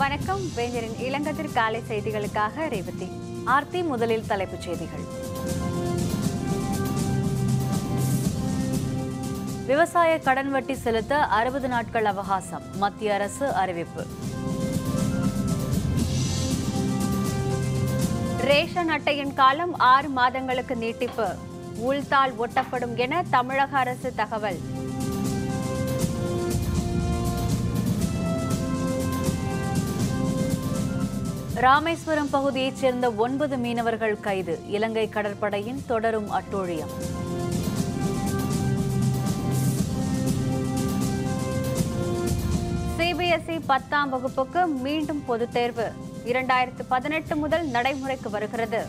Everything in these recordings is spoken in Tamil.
வணக்கம் வேந்தரின் இளங்கதிர் காலை செய்திகளுக்காக ரேவதி ஆர்த்தி முதலில் தலைப்புச் செய்திகள் விவசாய கடன் வட்டி செலுத்த அறுபது நாட்கள் அவகாசம் மத்திய அரசு அறிவிப்பு ரேஷன் அட்டையின் காலம் ஆறு மாதங்களுக்கு நீட்டிப்பு உள்தாள் ஒட்டப்படும் என தமிழக அரசு தகவல் ராமேஸ்வரம் பகுதியைச் சேர்ந்த ஒன்பது மீனவர்கள் கைது இலங்கை கடற்படையின் தொடரும் அட்டூழியம் சிபிஎஸ்இ பத்தாம் வகுப்புக்கு மீண்டும் பொதுத் தேர்வு இரண்டாயிரத்து பதினெட்டு முதல் நடைமுறைக்கு வருகிறது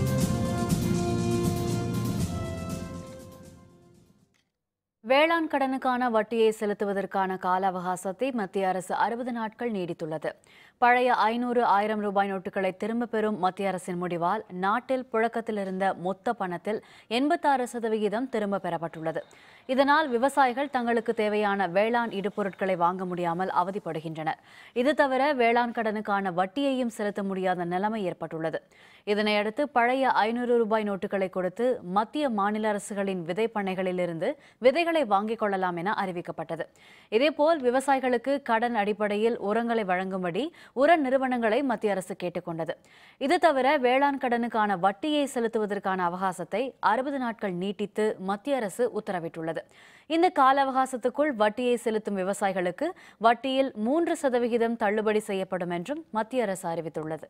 வேளாண் கடனுக்கான வட்டியை செலுத்துவதற்கான கால அவகாசத்தை மத்திய அரசு அறுபது நாட்கள் நீடித்துள்ளது பழைய ஐநூறு ஆயிரம் ரூபாய் நோட்டுகளை திரும்பப் பெறும் மத்திய அரசின் முடிவால் நாட்டில் புழக்கத்தில் இருந்த மொத்த பணத்தில் எண்பத்தாறு சதவிகிதம் திரும்ப பெறப்பட்டுள்ளது இதனால் விவசாயிகள் தங்களுக்கு தேவையான வேளாண் இடுபொருட்களை வாங்க முடியாமல் அவதிப்படுகின்றனர் இது தவிர வேளாண் கடனுக்கான வட்டியையும் செலுத்த முடியாத நிலைமை ஏற்பட்டுள்ளது இதனையடுத்து பழைய ஐநூறு ரூபாய் நோட்டுகளை கொடுத்து மத்திய மாநில அரசுகளின் விதை பண்ணைகளிலிருந்து விதைகளை வாங்கிக் கொள்ளலாம் என அறிவிக்கப்பட்டது இதேபோல் விவசாயிகளுக்கு கடன் அடிப்படையில் உரங்களை வழங்கும்படி உர நிறுவனங்களை மத்திய அரசு கேட்டுக்கொண்டது இது தவிர வேளாண் கடனுக்கான வட்டியை செலுத்துவதற்கான அவகாசத்தை அறுபது நாட்கள் நீட்டித்து மத்திய அரசு உத்தரவிட்டுள்ளது இந்த கால அவகாசத்துக்குள் வட்டியை செலுத்தும் விவசாயிகளுக்கு வட்டியில் மூன்று சதவிகிதம் தள்ளுபடி செய்யப்படும் என்றும் மத்திய அரசு அறிவித்துள்ளது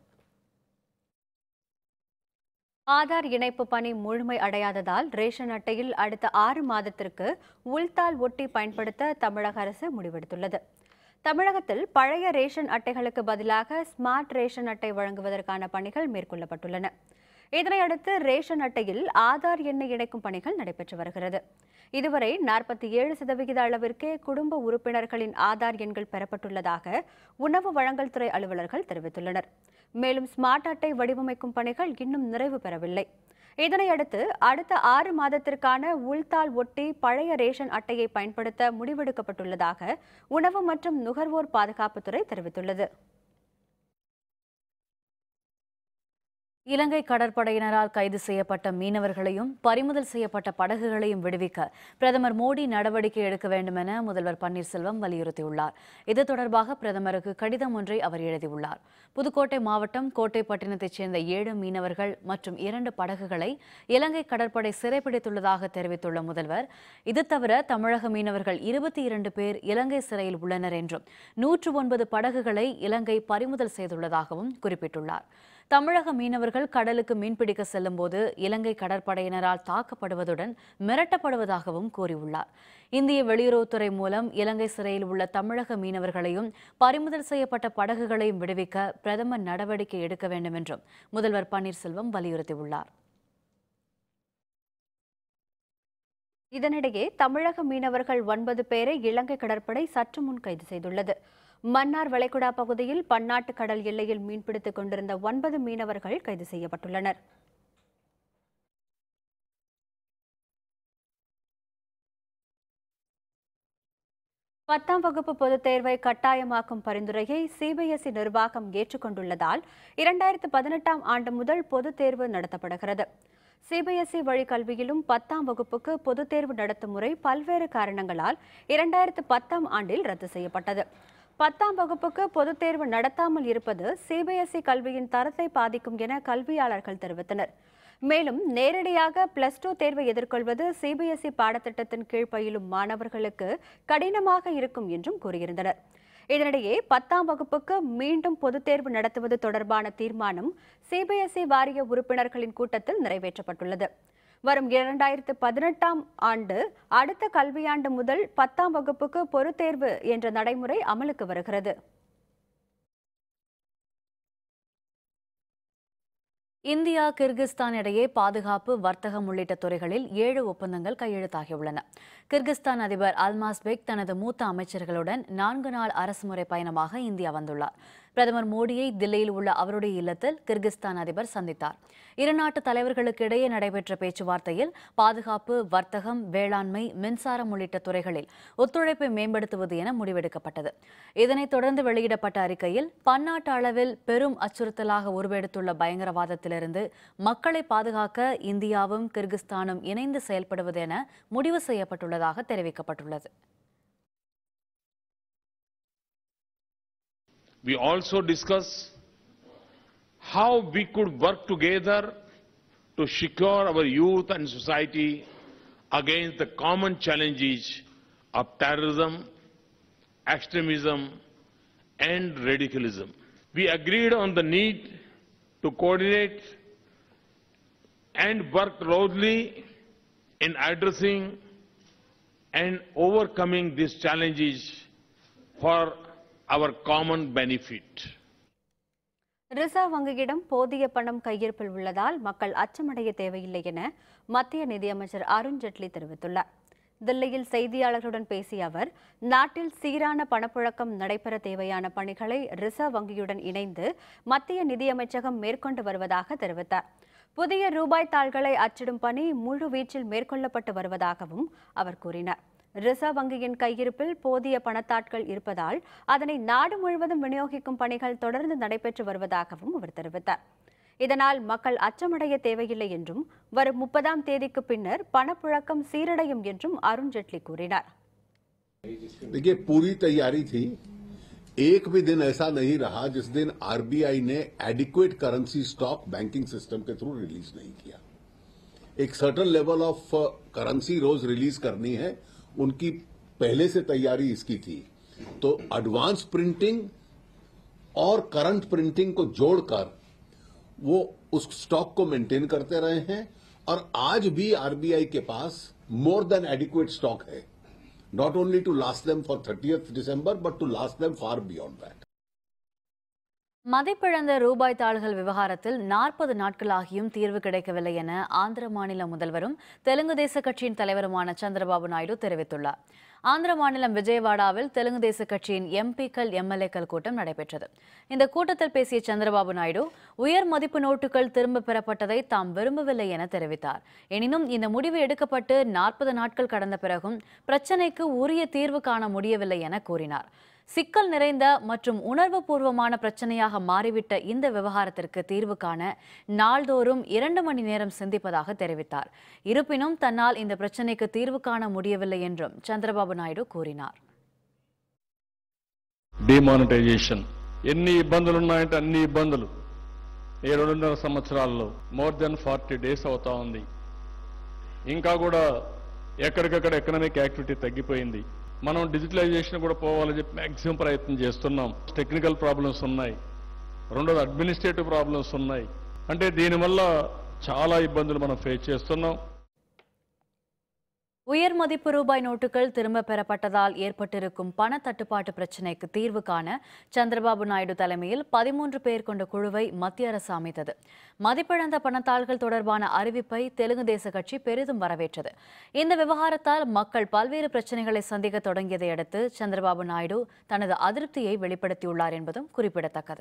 ஆதார் இணைப்பு பணி முழுமை அடையாததால் ரேஷன் அட்டையில் அடுத்த ஆறு மாதத்திற்கு உள்தாள் ஒட்டி பயன்படுத்த தமிழக அரசு முடிவெடுத்துள்ளது தமிழகத்தில் பழைய ரேஷன் அட்டைகளுக்கு பதிலாக ஸ்மார்ட் ரேஷன் அட்டை வழங்குவதற்கான பணிகள் மேற்கொள்ளப்பட்டுள்ளன இதனையடுத்து ரேஷன் அட்டையில் ஆதார் எண்ணை இணைக்கும் பணிகள் நடைபெற்று வருகிறது இதுவரை நாற்பத்தி ஏழு சதவிகித அளவிற்கே குடும்ப உறுப்பினர்களின் ஆதார் எண்கள் பெறப்பட்டுள்ளதாக உணவு வழங்கல் துறை அலுவலர்கள் தெரிவித்துள்ளனர் மேலும் ஸ்மார்ட் அட்டை வடிவமைக்கும் பணிகள் இன்னும் நிறைவு பெறவில்லை இதனையடுத்து அடுத்த ஆறு மாதத்திற்கான உள்தாள் ஒட்டி பழைய ரேஷன் அட்டையை பயன்படுத்த முடிவெடுக்கப்பட்டுள்ளதாக உணவு மற்றும் நுகர்வோர் பாதுகாப்புத்துறை தெரிவித்துள்ளது இலங்கை கடற்படையினரால் கைது செய்யப்பட்ட மீனவர்களையும் பறிமுதல் செய்யப்பட்ட படகுகளையும் விடுவிக்க பிரதமர் மோடி நடவடிக்கை எடுக்க வேண்டும் என முதல்வர் பன்னீர்செல்வம் வலியுறுத்தியுள்ளார் இது தொடர்பாக பிரதமருக்கு கடிதம் ஒன்றை அவர் எழுதியுள்ளார் புதுக்கோட்டை மாவட்டம் கோட்டைப்பட்டினத்தைச் சேர்ந்த ஏழு மீனவர்கள் மற்றும் இரண்டு படகுகளை இலங்கை கடற்படை சிறைப்பிடித்துள்ளதாக தெரிவித்துள்ள முதல்வர் இது தவிர தமிழக மீனவர்கள் இருபத்தி இரண்டு பேர் இலங்கை சிறையில் உள்ளனர் என்றும் நூற்று ஒன்பது படகுகளை இலங்கை பறிமுதல் செய்துள்ளதாகவும் குறிப்பிட்டுள்ளார் தமிழக மீனவர்கள் கடலுக்கு மீன்பிடிக்க செல்லும்போது இலங்கை கடற்படையினரால் தாக்கப்படுவதுடன் மிரட்டப்படுவதாகவும் கூறியுள்ளார் இந்திய வெளியுறவுத்துறை மூலம் இலங்கை சிறையில் உள்ள தமிழக மீனவர்களையும் பறிமுதல் செய்யப்பட்ட படகுகளையும் விடுவிக்க பிரதமர் நடவடிக்கை எடுக்க வேண்டும் என்றும் முதல்வர் பன்னீர்செல்வம் வலியுறுத்தியுள்ளார் இதனிடையே தமிழக மீனவர்கள் ஒன்பது பேரை இலங்கை கடற்படை சற்று முன் கைது செய்துள்ளது மன்னார் வளைகுடா பகுதியில் பன்னாட்டு கடல் எல்லையில் மீன்பிடித்துக் கொண்டிருந்த ஒன்பது மீனவர்கள் கைது செய்யப்பட்டுள்ளனர் பத்தாம் வகுப்பு பொதுத் தேர்வை கட்டாயமாக்கும் பரிந்துரையை சிபிஎஸ்இ நிர்வாகம் ஏற்றுக்கொண்டுள்ளதால் இரண்டாயிரத்து பதினெட்டாம் ஆண்டு முதல் பொதுத் தேர்வு நடத்தப்படுகிறது சிபிஎஸ்இ வழி கல்வியிலும் பத்தாம் வகுப்புக்கு பொதுத் தேர்வு நடத்தும் முறை பல்வேறு காரணங்களால் இரண்டாயிரத்து பத்தாம் ஆண்டில் ரத்து செய்யப்பட்டது பத்தாம் வகுப்புக்கு பொதுத் தேர்வு நடத்தாமல் இருப்பது சிபிஎஸ்இ கல்வியின் தரத்தை பாதிக்கும் என கல்வியாளர்கள் தெரிவித்தனர் மேலும் நேரடியாக பிளஸ் டூ தேர்வை எதிர்கொள்வது சிபிஎஸ்இ பாடத்திட்டத்தின் கீழ் பயிலும் மாணவர்களுக்கு கடினமாக இருக்கும் என்றும் கூறியிருந்தனர் இதனிடையே பத்தாம் வகுப்புக்கு மீண்டும் பொதுத் தேர்வு நடத்துவது தொடர்பான தீர்மானம் சிபிஎஸ்இ வாரிய உறுப்பினர்களின் கூட்டத்தில் நிறைவேற்றப்பட்டுள்ளது வரும் இரண்டாயிரத்து பதினெட்டாம் ஆண்டு அடுத்த கல்வியாண்டு முதல் பத்தாம் வகுப்புக்கு பொதுத்தேர்வு என்ற நடைமுறை அமலுக்கு வருகிறது இந்தியா கிர்கிஸ்தான் இடையே பாதுகாப்பு வர்த்தகம் உள்ளிட்ட துறைகளில் ஏழு ஒப்பந்தங்கள் கையெழுத்தாகியுள்ளன கிர்கிஸ்தான் அதிபர் அல்மாஸ் பெக் தனது மூத்த அமைச்சர்களுடன் நான்கு நாள் அரசுமுறை பயணமாக இந்தியா வந்துள்ளார் பிரதமர் மோடியை தில்லியில் உள்ள அவருடைய இல்லத்தில் கிர்கிஸ்தான் அதிபர் சந்தித்தார் இரு நாட்டு தலைவர்களுக்கு இடையே நடைபெற்ற பேச்சுவார்த்தையில் பாதுகாப்பு வர்த்தகம் வேளாண்மை மின்சாரம் உள்ளிட்ட துறைகளில் ஒத்துழைப்பை மேம்படுத்துவது என முடிவெடுக்கப்பட்டது இதனைத் தொடர்ந்து வெளியிடப்பட்ட அறிக்கையில் பன்னாட்டு அளவில் பெரும் அச்சுறுத்தலாக உருவெடுத்துள்ள பயங்கரவாதத்திலிருந்து மக்களை பாதுகாக்க இந்தியாவும் கிர்கிஸ்தானும் இணைந்து செயல்படுவது என முடிவு செய்யப்பட்டுள்ளதாக தெரிவிக்கப்பட்டுள்ளது We also discuss how we could work together to secure our youth and society against the common challenges of terrorism, extremism, and radicalism. We agreed on the need to coordinate and work closely in addressing and overcoming these challenges for our common benefit. Reserve வங்கியிடம் போதிய பணம் கையிருப்பில் உள்ளதால் மக்கள் அச்சமடைய தேவையில்லை என மத்திய நிதியமைச்சர் அருண் ஜெட்லி தெரிவித்துள்ளார் தில்லியில் செய்தியாளர்களுடன் பேசிய அவர் நாட்டில் சீரான பணப்புழக்கம் நடைபெற தேவையான பணிகளை ரிசர்வ் வங்கியுடன் இணைந்து மத்திய நிதியமைச்சகம் மேற்கொண்டு வருவதாக தெரிவித்தார் புதிய ரூபாய் தாள்களை அச்சிடும் பணி முழு வீச்சில் மேற்கொள்ளப்பட்டு வருவதாகவும் அவர் கூறினார் ரிசர்வ் வங்கியின் கையிருப்பில் போதிய பணத்தாட்கள் இருப்பதால் அதனை நாடு முழுவதும் விநியோகிக்கும் பணிகள் தொடர்ந்து நடைபெற்று வருவதாகவும் அவர் தெரிவித்தார் இதனால் மக்கள் அச்சமடைய தேவையில்லை என்றும் வரும் முப்பதாம் தேதிக்கு பின்னர் பணப்புழக்கம் சீரடையும் என்றும் அருண் ஜெட்லி கூறினார் देखिए पूरी तैयारी थी एक भी दिन ऐसा नहीं रहा जिस दिन आरबीआई ने adequate currency stock banking system के थ्रू रिलीज नहीं किया एक सर्टन लेवल ऑफ करेंसी रोज रिलीज करनी है उनकी पहले से तैयारी इसकी थी तो एडवांस प्रिंटिंग और करंट प्रिंटिंग को जोड़कर वो उस स्टॉक को मेंटेन करते रहे हैं और आज भी आरबीआई के पास मोर देन एडिक्वेट स्टॉक है not only to last them for 30th December, but to last them far beyond that. மதிப்பிழந்த ரூபாய் தாள்கள் விவகாரத்தில் நாற்பது நாட்களாகியும் தீர்வு கிடைக்கவில்லை என ஆந்திர மாநில முதல்வரும் தெலுங்கு தேச கட்சியின் தலைவருமான சந்திரபாபு நாயுடு தெரிவித்துள்ளார் ஆந்திர மாநிலம் விஜயவாடாவில் தெலுங்கு தேச கட்சியின் எம்பிக்கள் எம்எல்ஏக்கள் கூட்டம் நடைபெற்றது இந்த கூட்டத்தில் பேசிய சந்திரபாபு நாயுடு உயர் மதிப்பு நோட்டுகள் திரும்ப பெறப்பட்டதை தாம் விரும்பவில்லை என தெரிவித்தார் எனினும் இந்த முடிவு எடுக்கப்பட்டு நாற்பது நாட்கள் கடந்த பிறகும் பிரச்சினைக்கு உரிய தீர்வு காண முடியவில்லை என கூறினார் சிக்கல் நிறைந்த மற்றும் உணர்வுபூர்வமான பிரச்சனையாக மாறிவிட்ட இந்த விவகாரத்திற்கு தீர்வு காண நாள்தோறும் இரண்டு மணி நேரம் சிந்திப்பதாக தெரிவித்தார் இருப்பினும் தன்னால் இந்த பிரச்சனைக்கு தீர்வு காண முடியவில்லை என்றும் சந்திரபாபு நாயுடு கூறினார் డిమానిటైజేషన్ ఎన్ని ఇబ్బందులు ఉన్నాయంటే అన్ని ఇబ్బందులు ఈ రెండున్నర సంవత్సరాల్లో మోర్ దెన్ ఫార్టీ డేస్ అవుతా ఉంది ఇంకా కూడా ఎక్కడికక్కడ ఎకనామిక్ యాక్టివిటీ తగ్గిపోయింది మనం డిజిటలైజేషన్ కూడా పోవాలని చెప్పి మ్యాక్సిమం ప్రయత్నం చేస్తున్నాం టెక్నికల్ ప్రాబ్లమ్స్ ఉన్నాయి రెండోది అడ్మినిస్ట్రేటివ్ ప్రాబ్లమ్స్ ఉన్నాయి అంటే దీనివల్ల చాలా ఇబ్బందులు మనం ఫేస్ చేస్తున్నాం உயர் மதிப்பு ரூபாய் நோட்டுகள் திரும்ப பெறப்பட்டதால் ஏற்பட்டிருக்கும் பண தட்டுப்பாட்டு பிரச்சினைக்கு தீர்வு காண சந்திரபாபு நாயுடு தலைமையில் பதிமூன்று பேர் கொண்ட குழுவை மத்திய அரசு அமைத்தது மதிப்பிழந்த பணத்தாள்கள் தொடர்பான அறிவிப்பை தெலுங்கு தேச கட்சி பெரிதும் வரவேற்றது இந்த விவகாரத்தால் மக்கள் பல்வேறு பிரச்சனைகளை சந்திக்க தொடங்கியதை அடுத்து சந்திரபாபு நாயுடு தனது அதிருப்தியை வெளிப்படுத்தியுள்ளார் என்பதும் குறிப்பிடத்தக்கது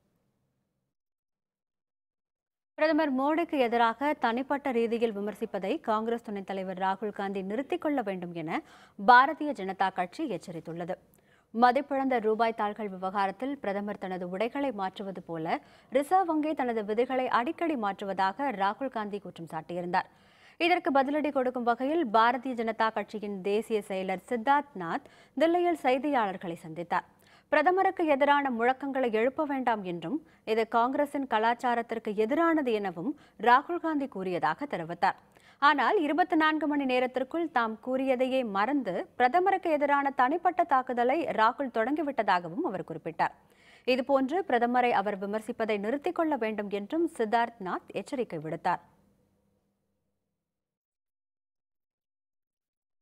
பிரதமர் மோடிக்கு எதிராக தனிப்பட்ட ரீதியில் விமர்சிப்பதை காங்கிரஸ் துணைத் தலைவர் ராகுல் காந்தி நிறுத்திக் கொள்ள வேண்டும் என பாரதிய ஜனதா கட்சி எச்சரித்துள்ளது மதிப்பிழந்த ரூபாய் தாள்கள் விவகாரத்தில் பிரதமர் தனது உடைகளை மாற்றுவது போல ரிசர்வ் வங்கி தனது விதிகளை அடிக்கடி மாற்றுவதாக ராகுல் காந்தி குற்றம் சாட்டியிருந்தார் இதற்கு பதிலடி கொடுக்கும் வகையில் பாரதிய ஜனதா கட்சியின் தேசிய செயலர் சித்தார்த் நாத் தில்லியில் செய்தியாளர்களை சந்தித்தார் பிரதமருக்கு எதிரான முழக்கங்களை எழுப்ப வேண்டாம் என்றும் இது காங்கிரசின் கலாச்சாரத்திற்கு எதிரானது எனவும் ராகுல் காந்தி கூறியதாக தெரிவித்தார் ஆனால் இருபத்தி நான்கு மணி நேரத்திற்குள் தாம் கூறியதையே மறந்து பிரதமருக்கு எதிரான தனிப்பட்ட தாக்குதலை ராகுல் தொடங்கிவிட்டதாகவும் அவர் குறிப்பிட்டார் இதுபோன்று பிரதமரை அவர் விமர்சிப்பதை நிறுத்திக் கொள்ள வேண்டும் என்றும் சித்தார்த் நாத் எச்சரிக்கை விடுத்தார்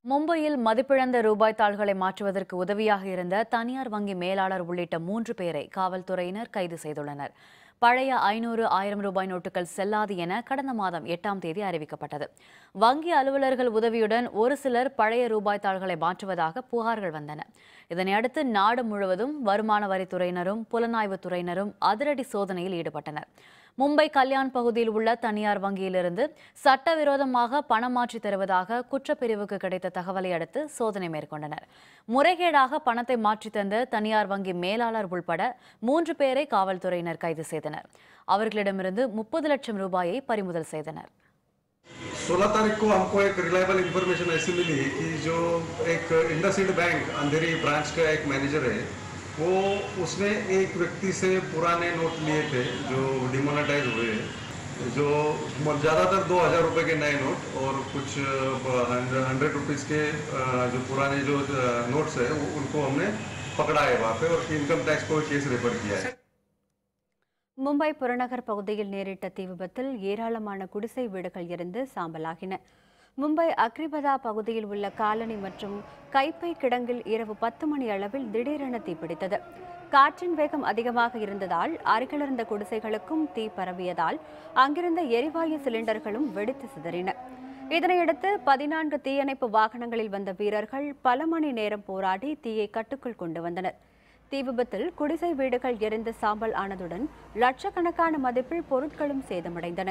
மும்பையில் மதிப்பிழந்த ரூபாய் தாள்களை மாற்றுவதற்கு உதவியாக இருந்த தனியார் வங்கி மேலாளர் உள்ளிட்ட மூன்று பேரை காவல்துறையினர் கைது செய்துள்ளனர் பழைய ஐநூறு ஆயிரம் ரூபாய் நோட்டுகள் செல்லாது என கடந்த மாதம் எட்டாம் தேதி அறிவிக்கப்பட்டது வங்கி அலுவலர்கள் உதவியுடன் ஒரு சிலர் பழைய ரூபாய் தாள்களை மாற்றுவதாக புகார்கள் வந்தன இதனையடுத்து நாடு முழுவதும் வருமான வரித்துறையினரும் புலனாய்வுத் துறையினரும் அதிரடி சோதனையில் ஈடுபட்டனர் மும்பை கல்யாண் பகுதியில் உள்ள தனியார் வங்கியிலிருந்து சட்டவிரோதமாக பணம் மாற்றி தருவதாக குற்றப்பிரிவுக்கு கிடைத்த தகவலை அடுத்து சோதனை மேற்கொண்டனர் முறைகேடாக பணத்தை மாற்றி தந்த தனியார் வங்கி மேலாளர் உள்பட மூன்று பேரை காவல்துறையினர் கைது செய்தனர் அவர்களிடமிருந்து முப்பது லட்சம் ரூபாயை பறிமுதல் செய்தனர் सोलह तारीख को हमको एक रिलायबल इंफॉर्मेशन ऐसी मिली कि जो एक इंडसइंड बैंक अंधेरी ब्रांच का एक मैनेजर है वो उसने एक व्यक्ति से पुराने नोट लिए थे जो डिमोनेटाइज हुए जो ज़्यादातर दो हज़ार रुपये के नए नोट और कुछ हंड्रेड रुपीज़ के अ, जो पुराने जो नोट्स है वो- उनको हमने पकड़ा है वहाँ पे और इनकम टैक्स को केस रेफर किया है மும்பை புறநகர் பகுதியில் நேரிட்ட தீ விபத்தில் ஏராளமான குடிசை வீடுகள் எரிந்து சாம்பலாகின மும்பை அக்ரிபதா பகுதியில் உள்ள காலனி மற்றும் கைப்பை கிடங்கில் இரவு பத்து மணி அளவில் திடீரென தீப்பிடித்தது காற்றின் வேகம் அதிகமாக இருந்ததால் அருகிலிருந்த குடிசைகளுக்கும் தீ பரவியதால் அங்கிருந்த எரிவாயு சிலிண்டர்களும் வெடித்து சிதறின இதனையடுத்து பதினான்கு தீயணைப்பு வாகனங்களில் வந்த வீரர்கள் பல மணி நேரம் போராடி தீயை கட்டுக்குள் கொண்டு வந்தனர் தீ விபத்தில் குடிசை வீடுகள் எரிந்து சாம்பல் ஆனதுடன் லட்சக்கணக்கான மதிப்பில் பொருட்களும் சேதமடைந்தன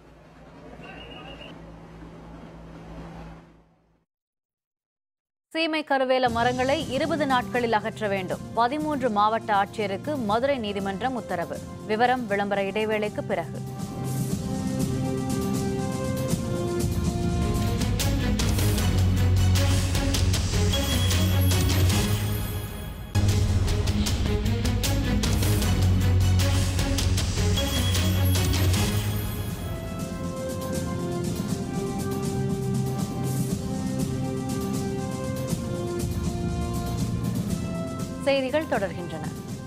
சீமை கருவேல மரங்களை இருபது நாட்களில் அகற்ற வேண்டும் பதிமூன்று மாவட்ட ஆட்சியருக்கு மதுரை நீதிமன்றம் உத்தரவு விவரம் விளம்பர இடைவேளைக்கு பிறகு செய்திகள் தொடர்கின்றன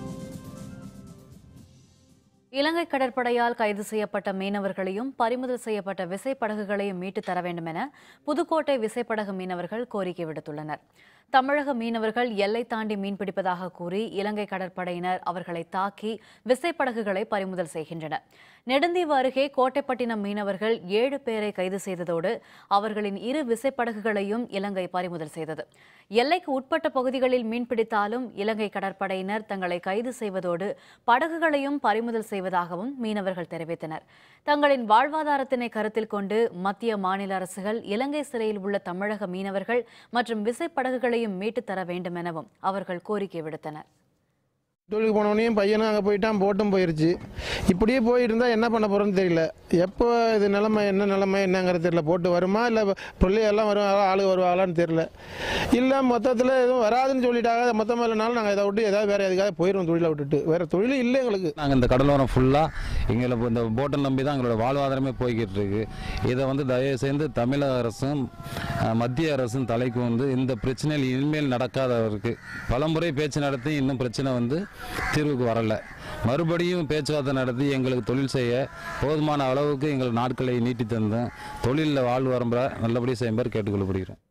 இலங்கை கடற்படையால் கைது செய்யப்பட்ட மீனவர்களையும் பறிமுதல் செய்யப்பட்ட விசைப்படகுகளையும் மீட்டு தர வேண்டும் என புதுக்கோட்டை விசைப்படகு மீனவர்கள் கோரிக்கை விடுத்துள்ளனர் தமிழக மீனவர்கள் எல்லை தாண்டி மீன்பிடிப்பதாக கூறி இலங்கை கடற்படையினர் அவர்களை தாக்கி விசைப்படகுகளை பறிமுதல் செய்கின்றனர் நெடுந்தீவு அருகே கோட்டைப்பட்டினம் மீனவர்கள் ஏழு பேரை கைது செய்ததோடு அவர்களின் இரு விசைப்படகுகளையும் இலங்கை பறிமுதல் செய்தது எல்லைக்கு உட்பட்ட பகுதிகளில் மீன்பிடித்தாலும் இலங்கை கடற்படையினர் தங்களை கைது செய்வதோடு படகுகளையும் பறிமுதல் செய்வதாகவும் மீனவர்கள் தெரிவித்தனர் தங்களின் வாழ்வாதாரத்தினை கருத்தில் கொண்டு மத்திய மாநில அரசுகள் இலங்கை சிறையில் உள்ள தமிழக மீனவர்கள் மற்றும் விசைப்படகுகளையும் மீட்டுத் தர வேண்டும் எனவும் அவர்கள் கோரிக்கை விடுத்தனர் தொழிலுக்கு போனவனையும் பையனும் அங்கே போயிட்டான் போட்டும் போயிருச்சு இப்படியே போயிட்டு இருந்தால் என்ன பண்ண போகிறோன்னு தெரியல எப்போ இது நிலைமை என்ன நிலைமை என்னங்கிறது தெரியல போட்டு வருமா இல்லை பிள்ளை எல்லாம் வரும் ஆளு வருவாங்களான்னு தெரியல இல்லை மொத்தத்தில் எதுவும் வராதுன்னு சொல்லிட்டாங்க மொத்தமாக இல்லைனாலும் நாங்கள் இதை விட்டு ஏதாவது வேறு எதுக்காக போயிடுவோம் தொழிலை விட்டுட்டு வேறு தொழில் இல்லை எங்களுக்கு நாங்கள் இந்த கடலோரம் ஃபுல்லாக எங்களை இந்த போட்டை நம்பி தான் எங்களோட வாழ்வாதாரமே போய்கிட்டு இருக்கு இதை வந்து தயவு செய்து தமிழக அரசும் அஹ், மத்திய அரசும் தலைக்கு வந்து இந்த பிரச்சனையில் இனிமேல் நடக்காதவருக்கு பலமுறை பேச்சு நடத்தி இன்னும் பிரச்சனை வந்து தீர்வுக்கு வரல மறுபடியும் பேச்சுவார்த்தை நடத்தி எங்களுக்கு தொழில் செய்ய போதுமான அளவுக்கு எங்கள் நாட்களை நீட்டி தந்தும் தொழிலில் வாழ்வு வரம்ப நல்லபடியாக செய்யுமாறு கேட்டுக்கொள்ளப்படுகிறேன்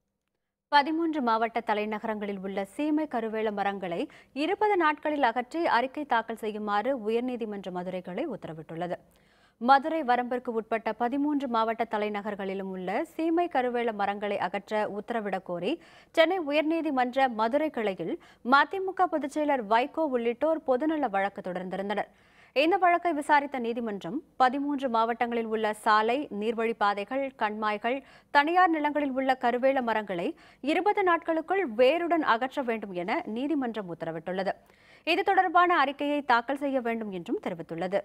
பதிமூன்று மாவட்ட தலைநகரங்களில் உள்ள சீமை கருவேல மரங்களை இருபது நாட்களில் அகற்றி அறிக்கை தாக்கல் செய்யுமாறு உயர்நீதிமன்ற மதுரை கிளை உத்தரவிட்டுள்ளது மதுரை வரம்பிற்கு உட்பட்ட பதிமூன்று மாவட்ட தலைநகர்களிலும் உள்ள சீமை கருவேல மரங்களை அகற்ற உத்தரவிடக் கோரி சென்னை உயர்நீதிமன்ற மதுரை கிளையில் மதிமுக பொதுச்செயலர் வைகோ உள்ளிட்டோர் பொதுநல வழக்கு தொடர்ந்திருந்தனர் இந்த வழக்கை விசாரித்த நீதிமன்றம் பதிமூன்று மாவட்டங்களில் உள்ள சாலை நீர்வழிப்பாதைகள் கண்மாய்கள் தனியார் நிலங்களில் உள்ள கருவேல மரங்களை இருபது நாட்களுக்குள் வேருடன் அகற்ற வேண்டும் என நீதிமன்றம் உத்தரவிட்டுள்ளது இது தொடர்பான அறிக்கையை தாக்கல் செய்ய வேண்டும் என்றும் தெரிவித்துள்ளது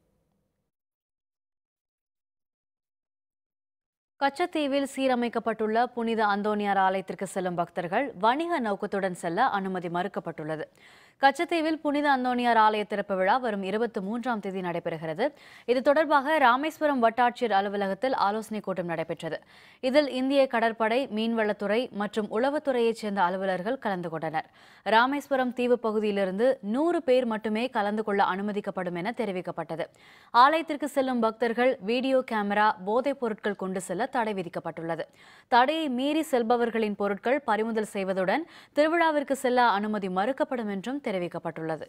கச்சத்தீவில் சீரமைக்கப்பட்டுள்ள புனித அந்தோனியார் ஆலயத்திற்கு செல்லும் பக்தர்கள் வணிக நோக்கத்துடன் செல்ல அனுமதி மறுக்கப்பட்டுள்ளது கச்சத்தீவில் புனித அந்தோணியார் ஆலய திறப்பு விழா வரும் இருபத்தி மூன்றாம் தேதி நடைபெறுகிறது இது தொடர்பாக ராமேஸ்வரம் வட்டாட்சியர் அலுவலகத்தில் ஆலோசனைக் கூட்டம் நடைபெற்றது இதில் இந்திய கடற்படை மீன்வளத்துறை மற்றும் உளவுத்துறையைச் சேர்ந்த அலுவலர்கள் கலந்து கொண்டனர் ராமேஸ்வரம் தீவு பகுதியிலிருந்து நூறு பேர் மட்டுமே கலந்து கொள்ள அனுமதிக்கப்படும் என தெரிவிக்கப்பட்டது ஆலயத்திற்கு செல்லும் பக்தர்கள் வீடியோ கேமரா போதைப் பொருட்கள் கொண்டு செல்ல தடை விதிக்கப்பட்டுள்ளது தடையை மீறி செல்பவர்களின் பொருட்கள் பறிமுதல் செய்வதுடன் திருவிழாவிற்கு செல்ல அனுமதி மறுக்கப்படும் என்றும் தெரிவிக்கப்பட்டுள்ளது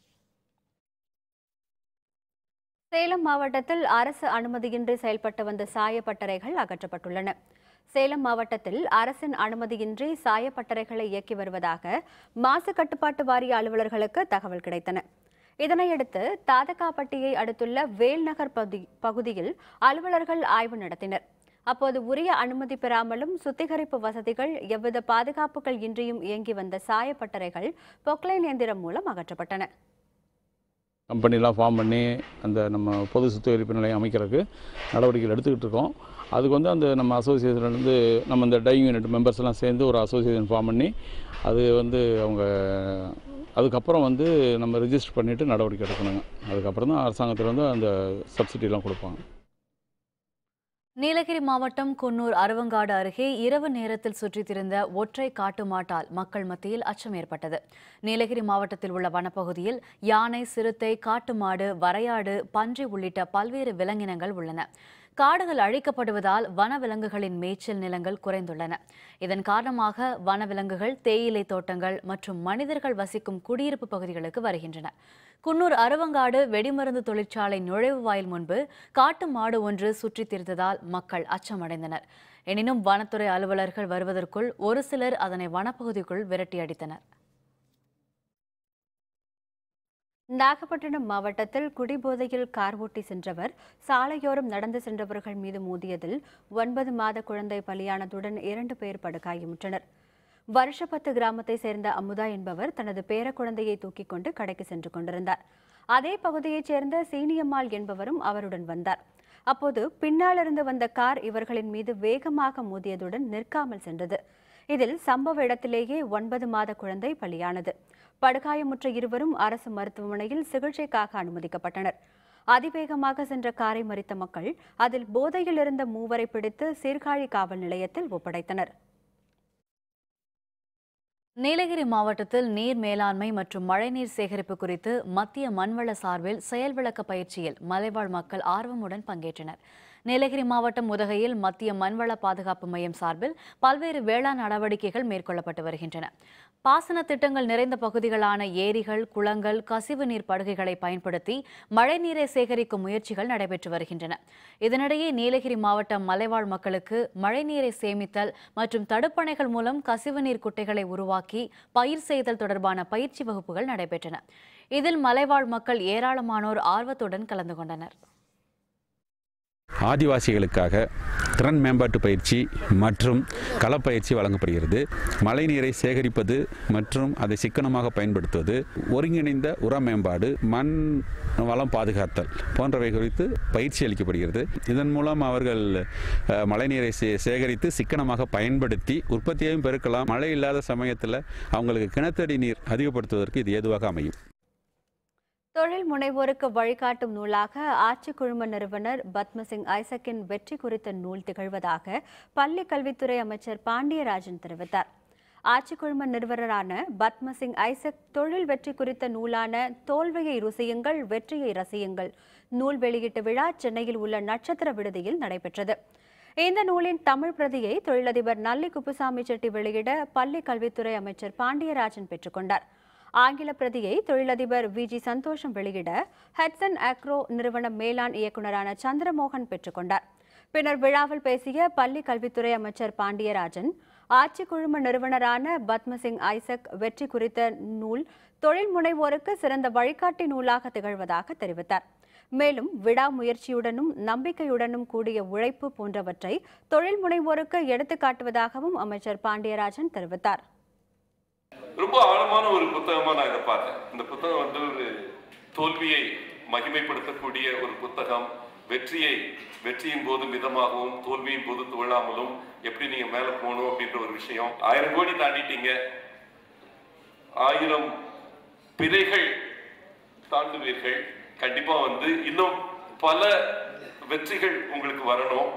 சேலம் மாவட்டத்தில் அரசு அனுமதியின்றி செயல்பட்டு வந்த சாயப்பட்டறைகள் அகற்றப்பட்டுள்ளன சேலம் மாவட்டத்தில் அரசின் அனுமதியின்றி சாயப்பட்டறைகளை இயக்கி வருவதாக மாசு கட்டுப்பாட்டு வாரிய அலுவலர்களுக்கு தகவல் கிடைத்தன இதனையடுத்து தாதகாப்பட்டியை அடுத்துள்ள வேல்நகர் பகுதி பகுதியில் அலுவலர்கள் ஆய்வு நடத்தினர் அப்போது உரிய அனுமதி பெறாமலும் சுத்திகரிப்பு வசதிகள் எவ்வித பாதுகாப்புகள் இன்றியும் இயங்கி வந்த சாயப்பட்டறைகள் பொக்லைன் இயந்திரம் மூலம் அகற்றப்பட்டன கம்பெனிலாம் ஃபார்ம் பண்ணி அந்த நம்ம பொது சுத்திகரிப்பு நிலையம் அமைக்கிறதுக்கு நடவடிக்கைகள் எடுத்துக்கிட்டு இருக்கோம் அதுக்கு வந்து அந்த நம்ம அசோசியேஷன்லேருந்து நம்ம இந்த டைங் யூனிட் மெம்பர்ஸ் எல்லாம் சேர்ந்து ஒரு அசோசியேஷன் ஃபார்ம் பண்ணி அது வந்து அவங்க அதுக்கப்புறம் வந்து நம்ம ரிஜிஸ்டர் பண்ணிவிட்டு நடவடிக்கை எடுக்கணுங்க அதுக்கப்புறம் தான் அரசாங்கத்தில் வந்து அந்த சப்சிடிலாம் கொடுப்பாங்க நீலகிரி மாவட்டம் குன்னூர் அருவங்காடு அருகே இரவு நேரத்தில் சுற்றித் திரிந்த ஒற்றை காட்டு மாட்டால் மக்கள் மத்தியில் அச்சம் ஏற்பட்டது நீலகிரி மாவட்டத்தில் உள்ள வனப்பகுதியில் யானை சிறுத்தை காட்டு மாடு வரையாடு பன்றி உள்ளிட்ட பல்வேறு விலங்கினங்கள் உள்ளன காடுகள் அழிக்கப்படுவதால் வனவிலங்குகளின் மேய்ச்சல் நிலங்கள் குறைந்துள்ளன இதன் காரணமாக வனவிலங்குகள் தேயிலை தோட்டங்கள் மற்றும் மனிதர்கள் வசிக்கும் குடியிருப்பு பகுதிகளுக்கு வருகின்றன குன்னூர் அருவங்காடு வெடிமருந்து தொழிற்சாலை நுழைவு வாயில் முன்பு காட்டு மாடு ஒன்று சுற்றித் திரிந்ததால் மக்கள் அச்சமடைந்தனர் எனினும் வனத்துறை அலுவலர்கள் வருவதற்குள் ஒரு சிலர் அதனை வனப்பகுதிக்குள் விரட்டி அடித்தனர் நாகப்பட்டினம் மாவட்டத்தில் குடிபோதையில் கார் ஓட்டி சென்றவர் சாலையோரம் நடந்து சென்றவர்கள் மீது மோதியதில் ஒன்பது மாத குழந்தை பலியானதுடன் இரண்டு பேர் படுகாயமுற்றனர் வருஷப்பத்து கிராமத்தை சேர்ந்த அமுதா என்பவர் தனது பேரக்குழந்தையை தூக்கிக் கொண்டு கடைக்கு சென்று கொண்டிருந்தார் அதே பகுதியைச் சேர்ந்த சீனியம்மாள் என்பவரும் அவருடன் வந்தார் அப்போது பின்னாலிருந்து வந்த கார் இவர்களின் மீது வேகமாக மோதியதுடன் நிற்காமல் சென்றது இதில் சம்பவ இடத்திலேயே ஒன்பது மாத குழந்தை பலியானது படுகாயமுற்ற இருவரும் அரசு மருத்துவமனையில் சிகிச்சைக்காக அனுமதிக்கப்பட்டனர் அதிவேகமாக சென்ற காரை மறித்த மக்கள் அதில் போதையில் இருந்த மூவரை பிடித்து சீர்காழி காவல் நிலையத்தில் ஒப்படைத்தனர் நீலகிரி மாவட்டத்தில் நீர் மேலாண்மை மற்றும் மழைநீர் சேகரிப்பு குறித்து மத்திய மண்வள சார்பில் செயல் விளக்க பயிற்சியில் மலைவாழ் மக்கள் ஆர்வமுடன் பங்கேற்றனர் நீலகிரி மாவட்டம் உதகையில் மத்திய மண்வள பாதுகாப்பு மையம் சார்பில் பல்வேறு வேளாண் நடவடிக்கைகள் மேற்கொள்ளப்பட்டு வருகின்றன பாசன திட்டங்கள் நிறைந்த பகுதிகளான ஏரிகள் குளங்கள் கசிவு நீர் படுகைகளை பயன்படுத்தி மழைநீரை சேகரிக்கும் முயற்சிகள் நடைபெற்று வருகின்றன இதனிடையே நீலகிரி மாவட்டம் மலைவாழ் மக்களுக்கு மழைநீரை சேமித்தல் மற்றும் தடுப்பணைகள் மூலம் கசிவு நீர் குட்டைகளை உருவாக்கி பயிர் செய்தல் தொடர்பான பயிற்சி வகுப்புகள் நடைபெற்றன இதில் மலைவாழ் மக்கள் ஏராளமானோர் ஆர்வத்துடன் கலந்து கொண்டனர் ஆதிவாசிகளுக்காக திறன் மேம்பாட்டு பயிற்சி மற்றும் களப்பயிற்சி வழங்கப்படுகிறது மழைநீரை சேகரிப்பது மற்றும் அதை சிக்கனமாக பயன்படுத்துவது ஒருங்கிணைந்த உர மேம்பாடு மண் வளம் பாதுகாத்தல் போன்றவை குறித்து பயிற்சி அளிக்கப்படுகிறது இதன் மூலம் அவர்கள் அஹ், மழைநீரை சே சேகரித்து சிக்கனமாக பயன்படுத்தி உற்பத்தியையும் பெருக்கலாம் மழை இல்லாத சமயத்தில் அவங்களுக்கு கிணத்தடி நீர் அதிகப்படுத்துவதற்கு இது ஏதுவாக அமையும் தொழில் முனைவோருக்கு வழிகாட்டும் நூலாக ஆட்சி குழும நிறுவனர் பத்மசிங் ஐசக்கின் வெற்றி குறித்த நூல் திகழ்வதாக பள்ளி கல்வித்துறை அமைச்சர் பாண்டியராஜன் தெரிவித்தார் ஆட்சி குழும நிறுவனரான பத்மசிங் ஐசக் தொழில் வெற்றி குறித்த நூலான தோல்வியை ருசியுங்கள் வெற்றியை ரசியுங்கள் நூல் வெளியீட்டு விழா சென்னையில் உள்ள நட்சத்திர விடுதியில் நடைபெற்றது இந்த நூலின் தமிழ் பிரதியை தொழிலதிபர் நல்லி குப்புசாமி செட்டி வெளியிட பள்ளி கல்வித்துறை அமைச்சர் பாண்டியராஜன் பெற்றுக்கொண்டார் ஆங்கில பிரதியை தொழிலதிபர் வி ஜி சந்தோஷம் வெளியிட ஹட்சன் ஆக்ரோ நிறுவன மேலாண் இயக்குநரான சந்திரமோகன் பெற்றுக்கொண்டார் பின்னர் விழாவில் பேசிய பள்ளி கல்வித்துறை அமைச்சர் பாண்டியராஜன் ஆட்சி குழும நிறுவனரான பத்மசிங் ஐசக் வெற்றி குறித்த நூல் தொழில் முனைவோருக்கு சிறந்த வழிகாட்டி நூலாக திகழ்வதாக தெரிவித்தார் மேலும் விடாமுயற்சியுடனும் நம்பிக்கையுடனும் கூடிய உழைப்பு போன்றவற்றை தொழில் முனைவோருக்கு எடுத்துக்காட்டுவதாகவும் அமைச்சர் பாண்டியராஜன் தெரிவித்தார் ரொம்ப ஆழமான ஒரு புத்தகமா நான் இதை பார்த்தேன் இந்த புத்தகம் வந்து ஒரு தோல்வியை மகிமைப்படுத்தக்கூடிய ஒரு புத்தகம் வெற்றியை வெற்றியின் போது மிதமாகவும் தோல்வியின் போது துவழாமலும் எப்படி நீங்க மேல போகணும் அப்படின்ற ஒரு விஷயம் ஆயிரம் கோடி தாண்டிட்டீங்க ஆயிரம் பிறைகள் தாண்டுவீர்கள் கண்டிப்பா வந்து இன்னும் பல வெற்றிகள் உங்களுக்கு வரணும்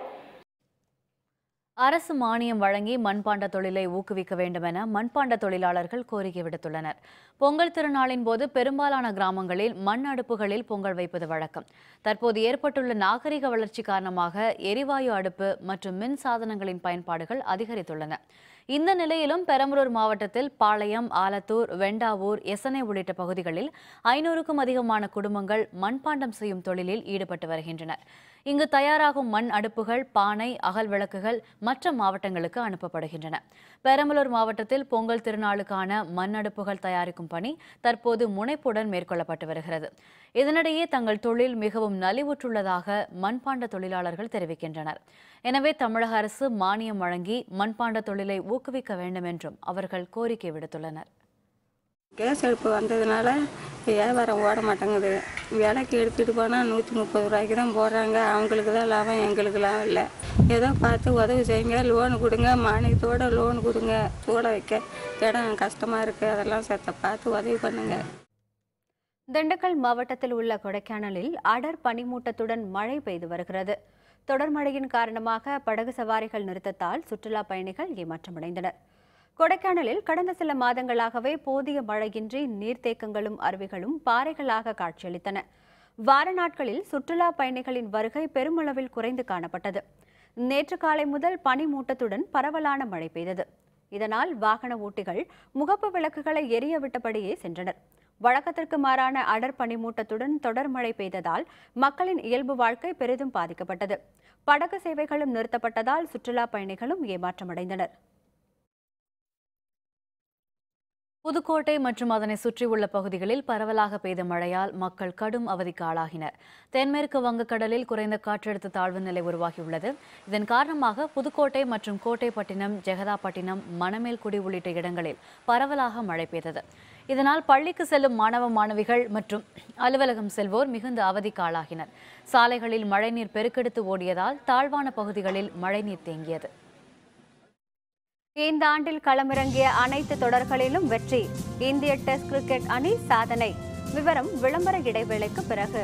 அரசு மானியம் வழங்கி மண்பாண்ட தொழிலை ஊக்குவிக்க வேண்டும் என மண்பாண்ட தொழிலாளர்கள் கோரிக்கை விடுத்துள்ளனர் பொங்கல் திருநாளின் போது பெரும்பாலான கிராமங்களில் மண் அடுப்புகளில் பொங்கல் வைப்பது வழக்கம் தற்போது ஏற்பட்டுள்ள நாகரிக வளர்ச்சி காரணமாக எரிவாயு அடுப்பு மற்றும் மின் சாதனங்களின் பயன்பாடுகள் அதிகரித்துள்ளன இந்த நிலையிலும் பெரம்பலூர் மாவட்டத்தில் பாளையம் ஆலத்தூர் வெண்டாவூர் எசனை உள்ளிட்ட பகுதிகளில் ஐநூறுக்கும் அதிகமான குடும்பங்கள் மண்பாண்டம் செய்யும் தொழிலில் ஈடுபட்டு வருகின்றனர் இங்கு தயாராகும் மண் அடுப்புகள் பானை அகல் விளக்குகள் மற்ற மாவட்டங்களுக்கு அனுப்பப்படுகின்றன பெரம்பலூர் மாவட்டத்தில் பொங்கல் திருநாளுக்கான மண் அடுப்புகள் தயாரிக்கும் பணி தற்போது முனைப்புடன் மேற்கொள்ளப்பட்டு வருகிறது இதனிடையே தங்கள் தொழில் மிகவும் நலிவுற்றுள்ளதாக மண்பாண்ட தொழிலாளர்கள் தெரிவிக்கின்றனர் எனவே தமிழக அரசு மானியம் வழங்கி மண்பாண்ட தொழிலை ஊக்குவிக்க வேண்டும் என்றும் அவர்கள் கோரிக்கை விடுத்துள்ளனர் கேஸ் அடுப்பு வந்ததுனால வியாபாரம் ஓட மாட்டேங்குது விலைக்கு எடுத்துகிட்டு போனால் நூற்றி முப்பது ரூபாய்க்கு தான் போடுறாங்க அவங்களுக்கு தான் லாபம் எங்களுக்குலாம் இல்லை ஏதோ பார்த்து உதவி செய்யுங்க லோன் கொடுங்க மானியத்தோட லோன் கொடுங்க சூட வைக்க இடம் கஷ்டமாக இருக்குது அதெல்லாம் சேர்த்த பார்த்து உதவி பண்ணுங்க திண்டுக்கல் மாவட்டத்தில் உள்ள கொடைக்கானலில் அடர் பனிமூட்டத்துடன் மழை பெய்து வருகிறது தொடர் மழையின் காரணமாக படகு சவாரிகள் நிறுத்தத்தால் சுற்றுலா பயணிகள் ஏமாற்றமடைந்தனர் கொடைக்கானலில் கடந்த சில மாதங்களாகவே போதிய மழையின்றி நீர்த்தேக்கங்களும் அருவிகளும் பாறைகளாக காட்சியளித்தன வார நாட்களில் சுற்றுலா பயணிகளின் வருகை பெருமளவில் குறைந்து காணப்பட்டது நேற்று காலை முதல் பனிமூட்டத்துடன் பரவலான மழை பெய்தது இதனால் வாகன ஓட்டிகள் முகப்பு விளக்குகளை எரிய விட்டபடியே சென்றனர் வழக்கத்திற்கு மாறான அடர் பனிமூட்டத்துடன் தொடர் மழை பெய்ததால் மக்களின் இயல்பு வாழ்க்கை பெரிதும் பாதிக்கப்பட்டது படகு சேவைகளும் நிறுத்தப்பட்டதால் சுற்றுலா பயணிகளும் ஏமாற்றமடைந்தனர் புதுக்கோட்டை மற்றும் அதனை சுற்றியுள்ள பகுதிகளில் பரவலாக பெய்த மழையால் மக்கள் கடும் அவதிக்கு ஆளாகினர் தென்மேற்கு வங்கக்கடலில் குறைந்த காற்றழுத்த தாழ்வு நிலை உருவாகியுள்ளது இதன் காரணமாக புதுக்கோட்டை மற்றும் கோட்டைப்பட்டினம் ஜெகதாப்பட்டினம் மணமேல்குடி உள்ளிட்ட இடங்களில் பரவலாக மழை பெய்தது இதனால் பள்ளிக்கு செல்லும் மாணவ மாணவிகள் மற்றும் அலுவலகம் செல்வோர் மிகுந்த அவதிக்கு ஆளாகினர் சாலைகளில் மழைநீர் பெருக்கெடுத்து ஓடியதால் தாழ்வான பகுதிகளில் மழைநீர் தேங்கியது இந்த ஆண்டில் களமிறங்கிய அனைத்து தொடர்களிலும் வெற்றி இந்திய டெஸ்ட் கிரிக்கெட் அணி சாதனை விவரம் விளம்பர இடைவேளைக்கு பிறகு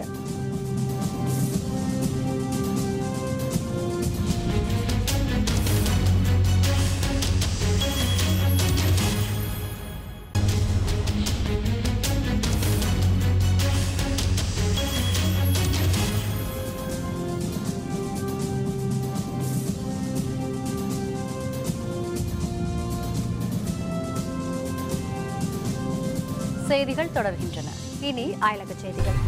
செய்திகள் தொடர்கின்றன இனி அயலக செய்திகள்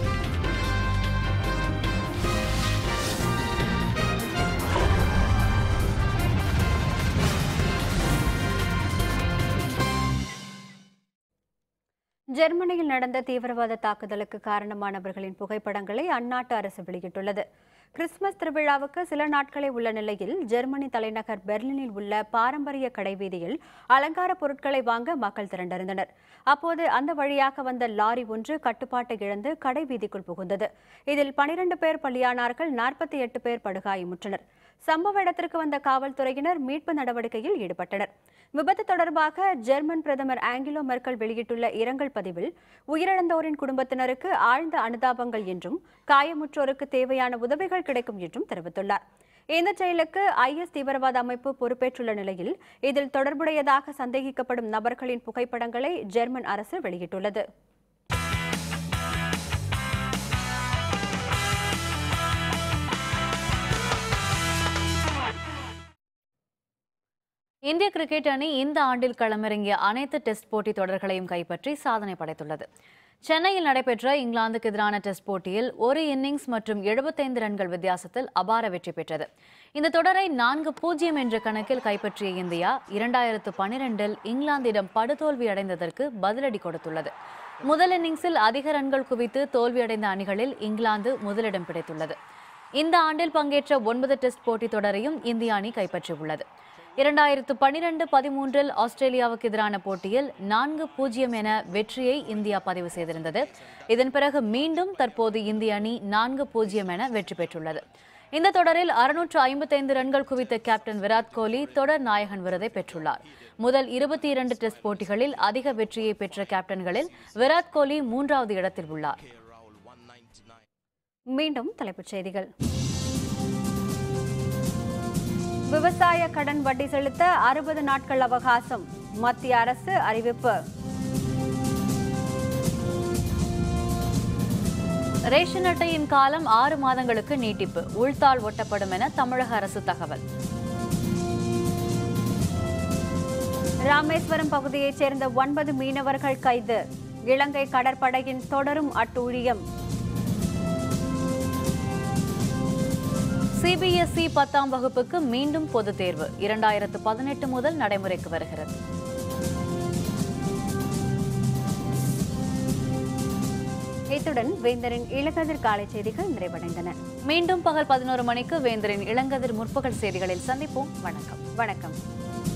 ஜெர்மனியில் நடந்த தீவிரவாத தாக்குதலுக்கு காரணமானவர்களின் புகைப்படங்களை அந்நாட்டு அரசு வெளியிட்டுள்ளது கிறிஸ்துமஸ் திருவிழாவுக்கு சில நாட்களே உள்ள நிலையில் ஜெர்மனி தலைநகர் பெர்லினில் உள்ள பாரம்பரிய கடைவீதியில் அலங்கார பொருட்களை வாங்க மக்கள் திரண்டிருந்தனர் அப்போது அந்த வழியாக வந்த லாரி ஒன்று கட்டுப்பாட்டை இழந்து கடைவீதிக்குள் புகுந்தது இதில் பனிரெண்டு பேர் பலியானார்கள் நாற்பத்தி எட்டு பேர் படுகாயமுற்றனர் சம்பவ இடத்திற்கு வந்த காவல்துறையினர் மீட்பு நடவடிக்கையில் ஈடுபட்டனர் விபத்து தொடர்பாக ஜெர்மன் பிரதமர் ஆங்கிலோ மெர்க்கல் வெளியிட்டுள்ள இரங்கல் பதிவில் உயிரிழந்தோரின் குடும்பத்தினருக்கு ஆழ்ந்த அனுதாபங்கள் என்றும் காயமுற்றோருக்கு தேவையான உதவிகள் கிடைக்கும் என்றும் தெரிவித்துள்ளார் இந்த செயலுக்கு ஐஎஸ் தீவிரவாத அமைப்பு பொறுப்பேற்றுள்ள நிலையில் இதில் தொடர்புடையதாக சந்தேகிக்கப்படும் நபர்களின் புகைப்படங்களை ஜெர்மன் அரசு வெளியிட்டுள்ளது இந்திய கிரிக்கெட் அணி இந்த ஆண்டில் களமிறங்கிய அனைத்து டெஸ்ட் போட்டி தொடர்களையும் கைப்பற்றி சாதனை படைத்துள்ளது சென்னையில் நடைபெற்ற இங்கிலாந்துக்கு எதிரான டெஸ்ட் போட்டியில் ஒரு இன்னிங்ஸ் மற்றும் 75 ரன்கள் வித்தியாசத்தில் அபார வெற்றி பெற்றது இந்த தொடரை நான்கு பூஜ்ஜியம் என்ற கணக்கில் கைப்பற்றிய இந்தியா இரண்டாயிரத்து பனிரெண்டில் இங்கிலாந்திடம் படுதோல்வி அடைந்ததற்கு பதிலடி கொடுத்துள்ளது முதல் இன்னிங்ஸில் அதிக ரன்கள் குவித்து தோல்வியடைந்த அணிகளில் இங்கிலாந்து முதலிடம் பிடித்துள்ளது இந்த ஆண்டில் பங்கேற்ற ஒன்பது டெஸ்ட் போட்டி தொடரையும் இந்திய அணி கைப்பற்றியுள்ளது இரண்டாயிரத்து பனிரெண்டு பதிமூன்றில் ஆஸ்திரேலியாவுக்கு எதிரான போட்டியில் நான்கு பூஜ்ஜியம் என வெற்றியை இந்தியா பதிவு செய்திருந்தது இதன் பிறகு மீண்டும் தற்போது இந்திய அணி நான்கு பூஜ்ஜியம் என வெற்றி பெற்றுள்ளது இந்த தொடரில் அறுநூற்று ஐம்பத்தைந்து ரன்கள் குவித்த கேப்டன் விராட் கோலி தொடர் நாயகன் விருதை பெற்றுள்ளார் முதல் இருபத்தி இரண்டு டெஸ்ட் போட்டிகளில் அதிக வெற்றியை பெற்ற கேப்டன்களில் விராட் கோலி மூன்றாவது இடத்தில் உள்ளார் மீண்டும் தலைப்புச் செய்திகள் விவசாய கடன் வட்டி செலுத்த அறுபது நாட்கள் அவகாசம் மத்திய அரசு அறிவிப்பு ரேஷன் அட்டையின் காலம் ஆறு மாதங்களுக்கு நீட்டிப்பு உள்தாள் ஒட்டப்படும் என தமிழக அரசு தகவல் ராமேஸ்வரம் பகுதியைச் சேர்ந்த ஒன்பது மீனவர்கள் கைது இலங்கை கடற்படையின் தொடரும் அட்டூழியம் சிபிஎஸ்இ பத்தாம் வகுப்புக்கு மீண்டும் பொதுத் தேர்வு இரண்டாயிரத்து பதினெட்டு முதல் நடைமுறைக்கு வருகிறது இத்துடன் வேந்தரின் இளகதிர் காலை செய்திகள் நிறைவடைந்தன மீண்டும் பகல் பதினோரு மணிக்கு வேந்தரின் இளங்கதிர் முற்பகல் செய்திகளில் சந்திப்போம் வணக்கம் வணக்கம்